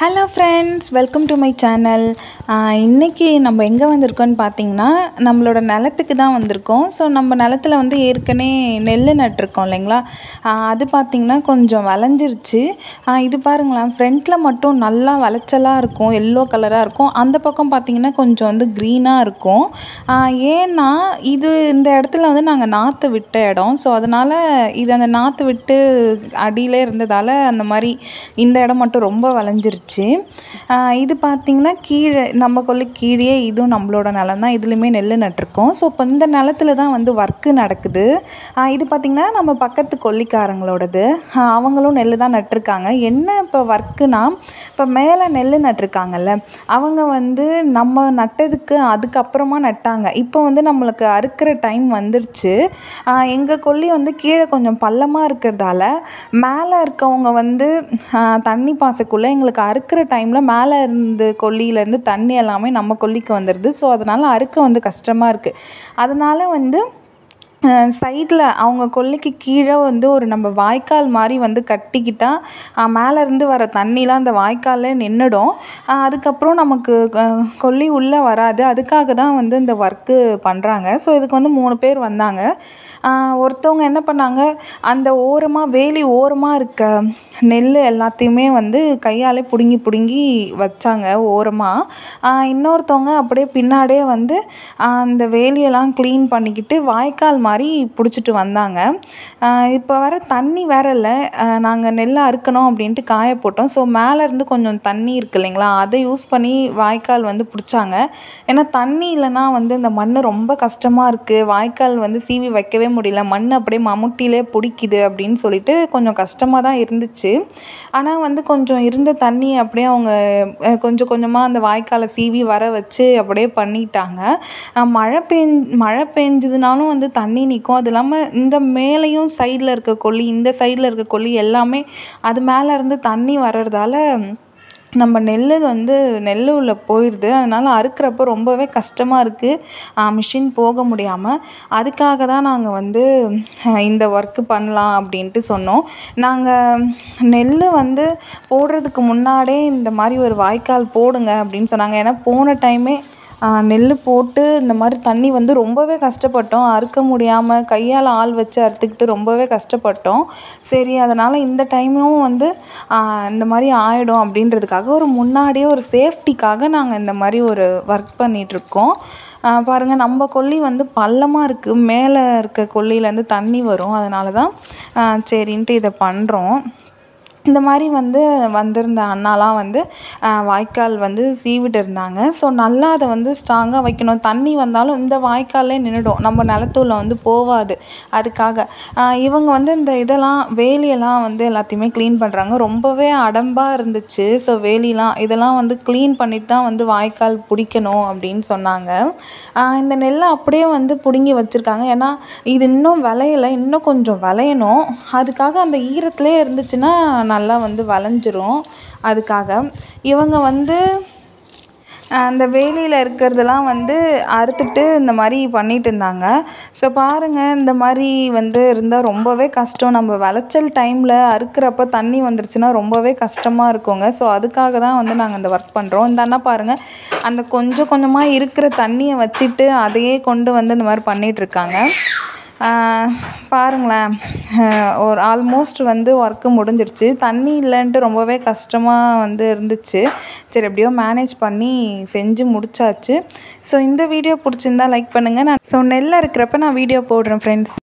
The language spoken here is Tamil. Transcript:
hello friends welcome to my channel இன்றைக்கி நம்ம எங்கே வந்திருக்கோம்னு பார்த்தீங்கன்னா நம்மளோட நிலத்துக்கு தான் வந்திருக்கோம் ஸோ நம்ம நிலத்துல வந்து ஏற்கனவே நெல் நட்டிருக்கோம் இல்லைங்களா ஆஹ் அது பார்த்திங்கன்னா கொஞ்சம் விளைஞ்சிருச்சு ஆஹ் இது பாருங்களேன் ஃப்ரண்ட்டில் மட்டும் நல்லா விளைச்சலாக இருக்கும் எல்லோ கலராக இருக்கும் அந்த பக்கம் பார்த்திங்கன்னா கொஞ்சம் வந்து க்ரீனாக இருக்கும் ஆஹ் ஏன்னா இது இந்த இடத்துல வந்து நாங்கள் நாற்று விட்ட இடம் ஸோ அதனால் இது அந்த நாற்று விட்டு அடியிலே இருந்ததால் அந்த மாதிரி இந்த இடம் மட்டும் ரொம்ப விளைஞ்சிருச்சு ஆஹ் இது பார்த்திங்கன்னா கீழே நம்ம கொல்லி கீழே இதுவும் நம்மளோட நிலம் தான் இதுலேயுமே நெல் நட்டிருக்கோம் ஸோ இப்போ இந்த நிலத்துல தான் வந்து ஒர்க்கு நடக்குது ஆஹ் இது பார்த்திங்கன்னா நம்ம பக்கத்து கொல்லிக்காரங்களோடது ஆஹ் அவங்களும் நெல் தான் நட்டிருக்காங்க என்ன இப்போ ஒர்க்குனா இப்போ மேலே நெல் நட்டிருக்காங்கல்ல அவங்க வந்து நம்ம நட்டதுக்கு அதுக்கப்புறமா நட்டாங்க இப்போ வந்து நம்மளுக்கு அறுக்கிற டைம் வந்துருச்சு எங்கள் கொல்லி வந்து கீழே கொஞ்சம் பள்ளமாக இருக்கிறதால மேலே இருக்கவங்க வந்து ஆஹ் தண்ணி பாசக்குள்ளே எங்களுக்கு அறுக்கிற டைமில் மேலே இருந்து கொல்லியிலேருந்து தண்ணி எல்லாமே நம்ம கொல்லிக்கு வந்துடுது ஸோ அதனால் அறுக்க வந்து கஷ்டமாக இருக்குது அதனால் வந்து சைடில் அவங்க கொல்லைக்கு கீழே வந்து ஒரு நம்ம வாய்க்கால் மாதிரி வந்து கட்டிக்கிட்டால் மேலேருந்து வர தண்ணிலாம் அந்த வாய்க்காலில் நின்றுடும் அதுக்கப்புறம் நமக்கு அஹ், கொல்லி உள்ளே வராது அதுக்காக தான் வந்து இந்த ஒர்க்கு பண்ணுறாங்க ஸோ இதுக்கு வந்து மூணு பேர் வந்தாங்க ஆஹ், ஒருத்தவங்க என்ன பண்ணாங்க அந்த ஓரமாக வேலி ஓரமாக இருக்க நெல் எல்லாத்தையுமே வந்து கையாலே பிடுங்கி பிடுங்கி வச்சாங்க ஓரமாக இன்னொருத்தவங்க அப்படியே பின்னாடியே வந்து ஆஹ், அந்த வேலியெல்லாம் க்ளீன் பண்ணிக்கிட்டு வாய்க்கால் மாதிரி பிடிச்சிட்டு வந்தாங்க இப்போ வர தண்ணி வேற இல்லை நாங்கள் நெல் அறுக்கணும் அப்படின்ட்டு காய போட்டோம் ஸோ மேலேருந்து கொஞ்சம் தண்ணி இருக்கு இல்லைங்களா அதை யூஸ் பண்ணி வாய்க்கால் வந்து பிடிச்சாங்க ஏன்னா தண்ணி இல்லைன்னா வந்து இந்த மண் ரொம்ப கஷ்டமாக இருக்குது வாய்க்கால் வந்து சீவி வைக்கவே முடியல மண் அப்படியே மம்முட்டிலே பிடிக்குது அப்படின்னு சொல்லிட்டு கொஞ்சம் கஷ்டமாக தான் இருந்துச்சு ஆனால் வந்து கொஞ்சம் இருந்த தண்ணி அப்படியே அவங்க அஹ், கொஞ்சம் கொஞ்சமாக அந்த வாய்க்காலை சீவி வர வச்சு அப்படியே பண்ணிட்டாங்க அஹ், மழை பெஞ் மழை பெஞ்சதுனாலும் வந்து தண்ணி நிற்கும் அது இல்லாமல் இந்த மேலேயும் சைடில் இருக்க கொல்லி இந்த சைடில் இருக்க கொல்லி எல்லாமே அது மேலே இருந்து தண்ணி வர்றதால நம்ம நெல் வந்து நெல் உள்ள போயிடுது அதனால் அறுக்கிறப்போ ரொம்பவே கஷ்டமாக இருக்குது மிஷின் போக முடியாமல் அதுக்காக தான் நாங்கள் வந்து அஹ், இந்த ஒர்க்கு பண்ணலாம் அப்படின்ட்டு சொன்னோம் நாங்கள் நெல் வந்து போடுறதுக்கு முன்னாடியே இந்த மாதிரி ஒரு வாய்க்கால் போடுங்க அப்படின்னு சொன்னாங்க ஏன்னா போன டைமே நெல் போட்டு இந்த மாதிரி தண்ணி வந்து ரொம்பவே கஷ்டப்பட்டோம் அறுக்க முடியாமல் கையால் ஆள் வச்சு அறுத்துக்கிட்டு ரொம்பவே கஷ்டப்பட்டோம் சரி அதனால் இந்த டைமும் வந்து ஆஹ், இந்த மாதிரி ஆகிடும் அப்படின்றதுக்காக ஒரு முன்னாடியே ஒரு சேஃப்டிக்காக நாங்கள் இந்த மாதிரி ஒரு ஒர்க் பண்ணிகிட்ருக்கோம் பாருங்கள் நம்ம கொல்லி வந்து பள்ளமாக இருக்குது மேலே இருக்க கொல்லியிலேருந்து தண்ணி வரும் அதனால தான் ஆஹ், சரின்ட்டு இதை பண்ணுறோம் இந்த மாதிரி வந்து வந்திருந்த அண்ணாலாம் வந்து ஆஹ், வாய்க்கால் வந்து சீவிட்டு இருந்தாங்க ஸோ நல்லா அதை வந்து ஸ்ட்ராங்காக வைக்கணும் தண்ணி வந்தாலும் இந்த வாய்க்காலே நின்றுடும் நம்ம நிலத்தூல வந்து போகாது அதுக்காக ஆஹ், இவங்க வந்து இந்த இதெல்லாம் வேலியெல்லாம் வந்து எல்லாத்தையுமே க்ளீன் பண்ணுறாங்க ரொம்பவே அடம்பாக இருந்துச்சு ஸோ வேலிலாம் இதெல்லாம் வந்து க்ளீன் பண்ணிட்டு தான் வந்து வாய்க்கால் பிடிக்கணும் அப்படின்னு சொன்னாங்க ஆஹ், இந்த நெல்லை அப்படியே வந்து பிடுங்கி வச்சுருக்காங்க ஏன்னா இது இன்னும் விளையலை இன்னும் கொஞ்சம் விளையணும் அதுக்காக அந்த ஈரத்திலே இருந்துச்சுன்னா நல்லா வந்து விளைஞ்சிரும் அதுக்காக இவங்க வந்து அஹ், அந்த வேலியில் இருக்கிறதெல்லாம் வந்து அறுத்துட்டு இந்த மாதிரி பண்ணிட்டு இருந்தாங்க ஸோ பாருங்கள் இந்த மாதிரி வந்து இருந்தால் ரொம்பவே கஷ்டம் நம்ம விளைச்சல் டைமில் அறுக்கிறப்ப தண்ணி வந்துருச்சுன்னா ரொம்பவே கஷ்டமாக இருக்குங்க ஸோ அதுக்காக தான் வந்து நாங்கள் இந்த ஒர்க் பண்ணுறோம் இந்த அண்ணா பாருங்கள் அந்த கொஞ்சம் கொஞ்சமாக இருக்கிற தண்ணியை வச்சுட்டு அதையே கொண்டு வந்து இந்த மாதிரி பண்ணிட்டு இருக்காங்க ஆஹ் பாருங்களேன் ஆஹ் ஒரு ஆல்மோஸ்ட் வந்து ஒர்க்கு முடிஞ்சிருச்சு தண்ணி இல்லைன்ட்டு ரொம்பவே கஷ்டமாக வந்து இருந்துச்சு சரி எப்படியோ மேனேஜ் பண்ணி செஞ்சு முடிச்சாச்சு ஸோ இந்த வீடியோ பிடிச்சிருந்தா லைக் பண்ணுங்கள் நான் ஸோ நெல்லை இருக்கிறப்ப நான் வீடியோ போடுறேன் ஃப்ரெண்ட்ஸ்